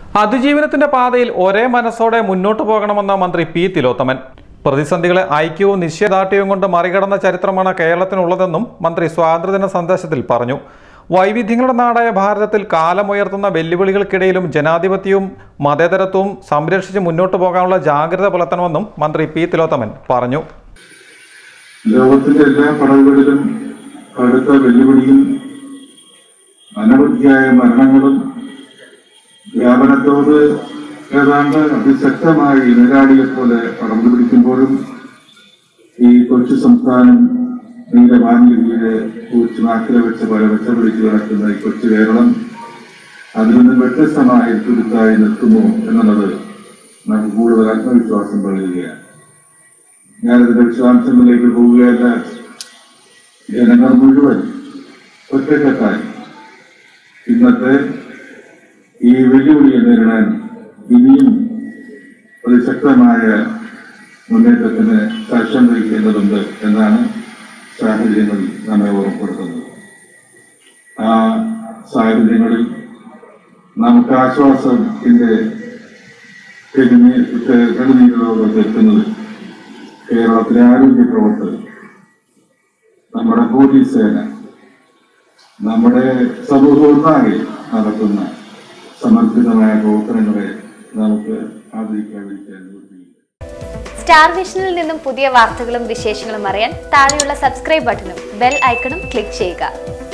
അതിജീവനത്തിന്റെ പാതയിൽ ഒരേ മനസ്സോടെ മുന്നോട്ട് പോകണമെന്ന മന്ത്രി പി തിലോത്തമൻ പ്രതിസന്ധികളെ ഐക്യവും നിശ്ചയദാർഢ്യവും കൊണ്ട് മറികടന്ന ചരിത്രമാണ് കേരളത്തിനുള്ളതെന്നും മന്ത്രി സ്വാതന്ത്ര്യദിന സന്ദേശത്തിൽ പറഞ്ഞു വൈവിധ്യങ്ങളുടെ നാടായ ഭാരതത്തിൽ കാലമുയർത്തുന്ന വെല്ലുവിളികൾക്കിടയിലും ജനാധിപത്യവും മതേതരത്വവും സംരക്ഷിച്ച് മുന്നോട്ട് പോകാനുള്ള ജാഗ്രത പുലർത്തണമെന്നും മന്ത്രി പി തിലോത്തമൻ പറഞ്ഞു ലോകത്തിന്റെ എല്ലാ പടവുകളിലും കടുത്ത വെല്ലുവിളിയും അനവധിയായ മരണങ്ങളും വ്യാപനത്തോട് ഏതാണ്ട് അതിശക്തമായി ഇടനാടിയെ പോലെ പടർന്നു പിടിക്കുമ്പോഴും ഈ കൊച്ചു സംസ്ഥാനം നീലമാനിയെ കുറിച്ച് നാക്കിലെ വെച്ച് പല വെച്ച പിടിച്ച് കിടക്കുന്ന ഈ കൊച്ചു കേരളം അതിൽ നിന്നും വ്യത്യസ്തമായ തുരുത്തായി നിൽക്കുമോ എന്നുള്ളത് നമുക്ക് കൂടുതൽ ആത്മവിശ്വാസം പകരുകയാണ് ഞാനിതിന്റെ വിശദാംശങ്ങളിലേക്ക് പോവുകയല്ല ജനങ്ങൾ മുഴുവൻ ഒറ്റക്കെട്ടായി ഇന്നത്തെ ഈ വെല്ലുവിളിയെ നേരിടാൻ ഇനിയും അതിശക്തമായ മുന്നേറ്റത്തിന് സാക്ഷ്യം വഹിക്കേണ്ടതുണ്ട് എന്നാണ് സാഹചര്യങ്ങൾ നമ്മെ ഓർമ്മപ്പെടുത്തുന്നത് ആ സാഹചര്യങ്ങളിൽ നമുക്ക് ആശ്വാസത്തിന്റെ കെടുനീരോട് എത്തുന്നത് കേരളത്തിലെ ആരോഗ്യ പ്രവർത്തകർ നമ്മുടെ പോലീസ് സേന നമ്മുടെ സമൂഹം ഒന്നാകെ നടത്തുന്ന സമർപ്പിതമായ പ്രവർത്തനങ്ങളെ നമുക്ക് ആദരിക്കാതിരിക്കാൻ നിവൃത്തിയില്ല സ്റ്റാർ വിഷനിൽ നിന്നും പുതിയ വാർത്തകളും വിശേഷങ്ങളും അറിയാൻ താഴെയുള്ള സബ്സ്ക്രൈബ് ബട്ടണും ബെൽ ഐക്കണും ക്ലിക്ക് ചെയ്യുക